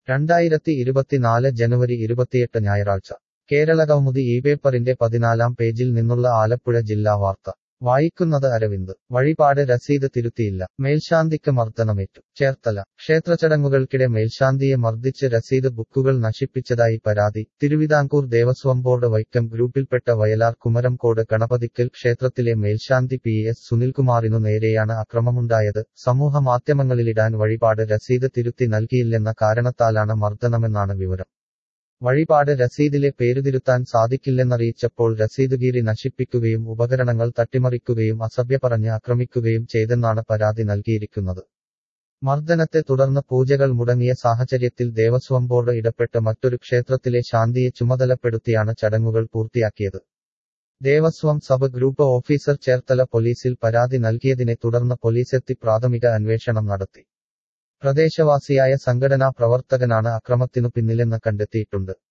രണ്ടായിരത്തി ഇരുപത്തിനാല് ജനുവരി ഇരുപത്തിയെട്ട് ഞായറാഴ്ച കേരള കൗമുദി ഈ പേപ്പറിന്റെ പതിനാലാം പേജിൽ നിന്നുള്ള ആലപ്പുഴ ജില്ലാ വാർത്ത വായിക്കുന്നത് അരവിന്ദ് വഴിപാട് രസീത് തിരുത്തിയില്ല മേൽശാന്തിക്ക് മർദ്ദനമേറ്റു ചേർത്തല ക്ഷേത്രചടങ്ങുകൾക്കിടെ മേൽശാന്തിയെ മർദ്ദിച്ച് രസീത് ബുക്കുകൾ നശിപ്പിച്ചതായി പരാതി തിരുവിതാംകൂർ ദേവസ്വം ബോർഡ് വൈക്കം ഗ്രൂപ്പിൽപ്പെട്ട വയലാർ കുമരംകോട് ഗണപതിക്കൽ ക്ഷേത്രത്തിലെ മേൽശാന്തി പി എസ് സുനിൽകുമാറിനു നേരെയാണ് അക്രമമുണ്ടായത് സമൂഹ മാധ്യമങ്ങളിലിടാൻ വഴിപാട് രസീത് തിരുത്തി നൽകിയില്ലെന്ന കാരണത്താലാണ് മർദ്ദനമെന്നാണ് വിവരം വഴിപാട് രസീതിലെ പേരുതിരുത്താൻ സാധിക്കില്ലെന്നറിയിച്ചപ്പോൾ രസീതുകീറി നശിപ്പിക്കുകയും ഉപകരണങ്ങൾ തട്ടിമറിക്കുകയും അസഭ്യ പറഞ്ഞ് ആക്രമിക്കുകയും ചെയ്തെന്നാണ് പരാതി നൽകിയിരിക്കുന്നത് മർദ്ദനത്തെ തുടർന്ന് പൂജകൾ മുടങ്ങിയ സാഹചര്യത്തിൽ ദേവസ്വം ബോർഡ് ഇടപെട്ട് മറ്റൊരു ക്ഷേത്രത്തിലെ ശാന്തിയെ ചുമതലപ്പെടുത്തിയാണ് ചടങ്ങുകൾ പൂർത്തിയാക്കിയത് Devaswom sub group officer Cherthala പോലീസിൽ പരാതി നൽകിയതിനെ തുടർന്ന് പോലീസെത്തി പ്രാഥമിക അന്വേഷണം നടത്തി പ്രദേശവാസിയായ സംഘടനാ പ്രവർത്തകനാണ് അക്രമത്തിനു പിന്നിലെന്ന് കണ്ടെത്തിയിട്ടുണ്ട്